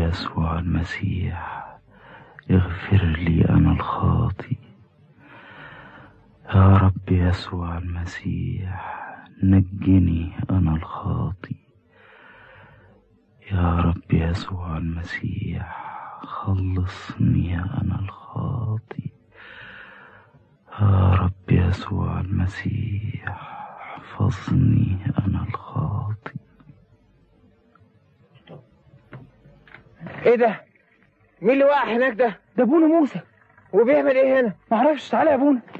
يسوع المسيح اغفر لي أنا الخاطي يا رب يسوع المسيح نجني أنا الخاطي يا رب يسوع المسيح خلصني أنا الخاطي يا رب يسوع المسيح احفظني أنا الخاطي ايه ده؟ مين اللي واقع هناك ده؟ ده ابونا موسى وبيعمل ايه هنا؟ معرفش تعالى يا ابونا